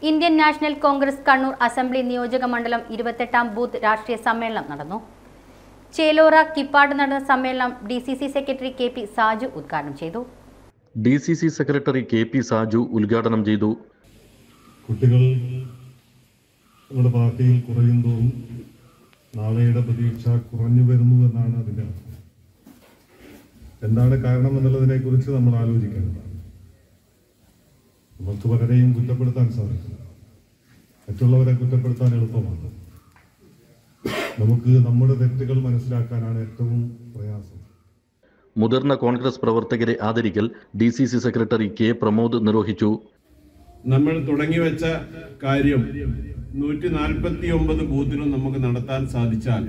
Indian National Congress Kannur assembly നിയോജക മണ്ഡലം ഇരുപത്തെട്ടാം ബൂത്ത് രാഷ്ട്രീയ സമ്മേളനം നടന്നു ചേലോറ കിപ്പാട് നടന്ന സമ്മേളനം D C C secretary K P Saju ഉദ്ഘാടനം ചെയ്തു D C C secretary K P Saju ഉദ്ഘാടനം ചെയ്തു കുട്ടികൾ നമ്മുടെ പാർട്ടിയിൽ കുറയും തോറും നാളെയുടെ പ്രതീക്ഷ കുറഞ്ഞു വരുന്നു എന്നാണ് അതിൻ്റെ അർത്ഥം എന്താണ് കാരണം എന്നുള്ളതിനെ കുറിച്ച് നമ്മൾ ആലോചിക്കേണ്ടതാണ് നമുക്ക് പലരെയും കുറ്റപ്പെടുത്താൻ സാധിക്കില്ല മറ്റുള്ളവരെ കുറ്റപ്പെടുത്താൻ എളുപ്പമാണ് നമുക്ക് നമ്മുടെ തെറ്റുകൾ മനസ്സിലാക്കാനാണ് ഏറ്റവും പ്രയാസം മുതിർന്ന കോൺഗ്രസ് പ്രവർത്തകരെ ആദരിക്കൽ D C C secretary K Pramod നിർവഹിച്ചു നമ്മൾ തുടങ്ങി വെച്ച കാര്യം നൂറ്റി നാൽപ്പത്തി ഒമ്പത് ബൂത്തിലും നമുക്ക് നടത്താൻ സാധിച്ചാൽ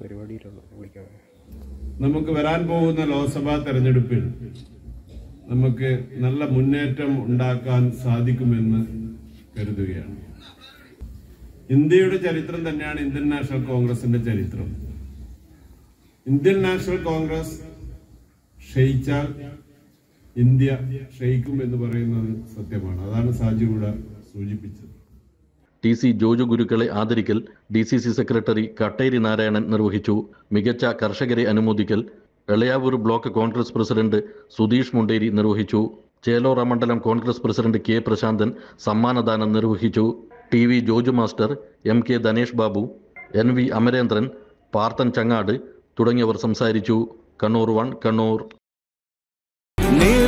നമുക്ക് വരാൻ പോകുന്ന ലോക്സഭാ തെരഞ്ഞെടുപ്പിൽ നമുക്ക് നല്ല മുന്നേറ്റം ഉണ്ടാക്കാൻ സാധിക്കുമെന്ന് കരുതുകയാണ് ഇന്ത്യയുടെ ചരിത്രം തന്നെയാണ് ഇന്ത്യൻ നാഷണൽ കോൺഗ്രസിന്റെ ചരിത്രം ഇന്ത്യൻ നാഷണൽ കോൺഗ്രസ് ക്ഷയിച്ചാൽ ഇന്ത്യ ക്ഷയിക്കും എന്ന് പറയുന്നത് സത്യമാണ് അതാണ് സാജു ഇവിടെ സൂചിപ്പിച്ചത് ടി സി ജോജു ഗുരുക്കളെ ആദരിക്കൽ D C C secretary Katteri Narayanan നിർവഹിച്ചു മികച്ച കർഷകരെ അനുമോദിക്കൽ എളയാവൂർ ബ്ലോക്ക് കോൺഗ്രസ് പ്രസിഡന്റ് സുധീഷ് മുണ്ടേരി നിർവഹിച്ചു ചേലോറ മണ്ഡലം കോൺഗ്രസ് പ്രസിഡന്റ് കെ പ്രശാന്തൻ സമ്മാനദാനം നിർവഹിച്ചു T V Joju master M K Dhanesh Babu N V Amarendran Parthan Changad തുടങ്ങിയവർ സംസാരിച്ചു കണ്ണൂർ വൺ കണ്ണൂർ നീ